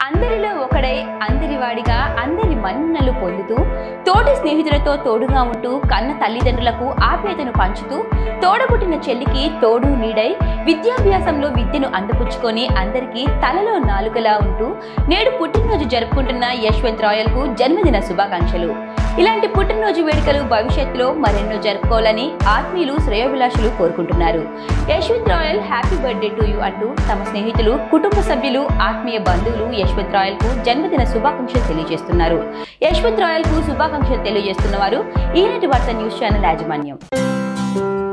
అందరిలో ఒకడై అందరివాడిగా అందరి మన్ననలు పొందుతూ తోటి స్నేహితులతో తోడుగా ఉంటూ కన్న తల్లిదండ్రులకు ఆప్యాయతను పంచుతూ తోడబుట్టిన చెల్లికి తోడు నీడై విద్యాభ్యాసంలో విద్యను అందిపుచ్చుకొని అందరికీ తలలో నాలుకలా ఉంటూ నేడు పుట్టినరోజు జరుపుకుంటున్న యశ్వంత్ రాయల్ కు జన్మదిన శుభాకాంక్షలు ఇలాంటి పుట్టినరోజు వేడుకలు భవిష్యత్తులో మరెన్నో జరుపుకోవాలని ఆత్మీయులు శ్రేయోభిలాషులు కోరుకుంటున్నారు Yashwant Royal happy birthday to you అంటూ తమ స్నేహితులు కుటుంబ సభ్యులు ఆత్మీయ బంధువులు యశ్వంత్ రాయల్ కు జన్మదిన శుభాకాంక్షలు తెలియజేస్తున్నారు యశ్వంత్ రాయల్ కు శుభాకాంక్షలు తెలియజేస్తున్న వారు ఈనాటి వార్త న్యూస్ ఛానల్ యాజమాన్యం